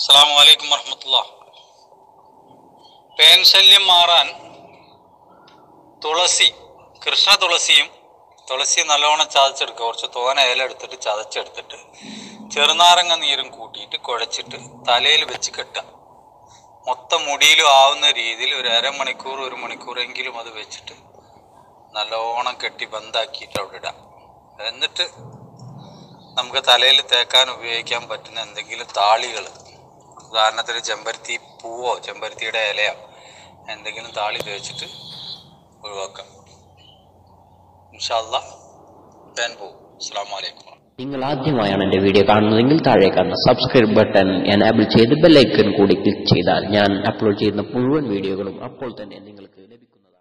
അസ്സാം വലൈക്കും വർഹമത്തുള്ള പേൻ ശല്യം മാറാൻ തുളസി കൃഷ്ണ തുളസിയും തുളസി നല്ലോണം ചതച്ചെടുക്കുക കുറച്ച് തോന ഇല എടുത്തിട്ട് ചതച്ചെടുത്തിട്ട് ചെറുനാരങ്ങ നീരും കൂട്ടിയിട്ട് കുഴച്ചിട്ട് തലയിൽ വെച്ച് കെട്ടുക മൊത്തം മുടിയിലും ആവുന്ന രീതിയിൽ ഒരു അരമണിക്കൂർ ഒരു മണിക്കൂറെങ്കിലും അത് വെച്ചിട്ട് നല്ലോണം കെട്ടി ബന്ധാക്കിയിട്ട് അവിടെ ഇടാം എന്നിട്ട് നമുക്ക് തലയിൽ തേക്കാൻ ഉപയോഗിക്കാൻ പറ്റുന്ന എന്തെങ്കിലും താളികൾ ഉദാഹരണത്തിന് ചെമ്പരത്തി പൂവോ ചെമ്പരത്തിയുടെ ഇലയോ എന്തെങ്കിലും താളി തേച്ചിട്ട് ഒഴിവാക്കാം ഇൻഷാല്ല ഞാൻ പോവും അസ്സാം വലൈക്കും നിങ്ങൾ ആദ്യമായാണ് എന്റെ വീഡിയോ കാണുന്നതെങ്കിൽ താഴെ കാണുന്ന സബ്സ്ക്രൈബ് ബട്ടൺ എനാബിൾ ചെയ്ത് ബെല്ലൈക്കൺ കൂടി ക്ലിക്ക് ചെയ്താൽ ഞാൻ അപ്ലോഡ് ചെയ്യുന്ന മുഴുവൻ വീഡിയോകളും അപ്പോൾ തന്നെ നിങ്ങൾക്ക് ലഭിക്കുന്നതാണ്